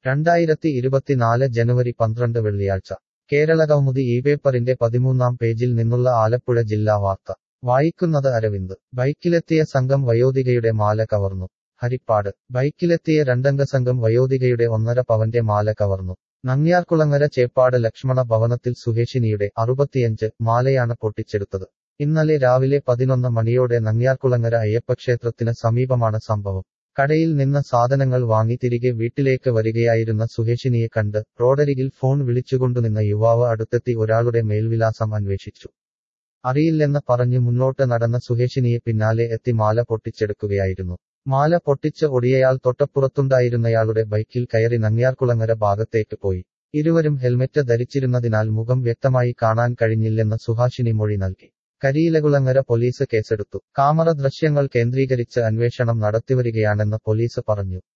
രണ്ടായിരത്തി ഇരുപത്തിനാല് ജനുവരി പന്ത്രണ്ട് വെള്ളിയാഴ്ച കേരളകൗമുദി ഈ പേപ്പറിന്റെ പതിമൂന്നാം പേജിൽ നിന്നുള്ള ആലപ്പുഴ ജില്ലാ വാർത്ത വായിക്കുന്നത് അരവിന്ദ് ബൈക്കിലെത്തിയ സംഘം വയോധികയുടെ മാല കവർന്നു ഹരിപ്പാട് ബൈക്കിലെത്തിയ രണ്ടംഗ സംഘം വയോധികയുടെ ഒന്നര പവന്റെ മാല കവർന്നു നങ്ങ്യാർകുളങ്ങര ചേപ്പാട് ലക്ഷ്മണ ഭവനത്തിൽ സുഹേഷിനിയുടെ അറുപത്തിയഞ്ച് മാലയാണ് പൊട്ടിച്ചെടുത്തത് ഇന്നലെ രാവിലെ പതിനൊന്ന് മണിയോടെ നങ്ങ്യാർകുളങ്ങര അയ്യപ്പക്ഷേത്രത്തിന് സമീപമാണ് സംഭവം കടയിൽ നിന്ന് സാധനങ്ങൾ വാങ്ങി തിരികെ വീട്ടിലേക്ക് വരികയായിരുന്ന സുഹേഷിനിയെ കണ്ട് റോഡരികിൽ ഫോൺ വിളിച്ചുകൊണ്ടുനിന്ന യുവാവ് അടുത്തെത്തി ഒരാളുടെ മേൽവിലാസം അന്വേഷിച്ചു അറിയില്ലെന്ന് പറഞ്ഞു മുന്നോട്ട് നടന്ന സുഹേഷിനിയെ പിന്നാലെ എത്തി മാല പൊട്ടിച്ചെടുക്കുകയായിരുന്നു മാല പൊട്ടിച്ച് ഒടിയയാൾ തൊട്ടപ്പുറത്തുണ്ടായിരുന്നയാളുടെ ബൈക്കിൽ കയറി നങ്ങ്യാർകുളങ്ങര ഭാഗത്തേക്ക് പോയി ഇരുവരും ഹെൽമെറ്റ് ധരിച്ചിരുന്നതിനാൽ മുഖം വ്യക്തമായി കാണാൻ കഴിഞ്ഞില്ലെന്ന് സുഹാഷിനി മൊഴി നൽകി കരിയിലകുളങ്ങര പോലീസ് കേസെടുത്തു കാമറ ദൃശ്യങ്ങൾ കേന്ദ്രീകരിച്ച് അന്വേഷണം നടത്തിവരികയാണെന്ന് പോലീസ് പറഞ്ഞു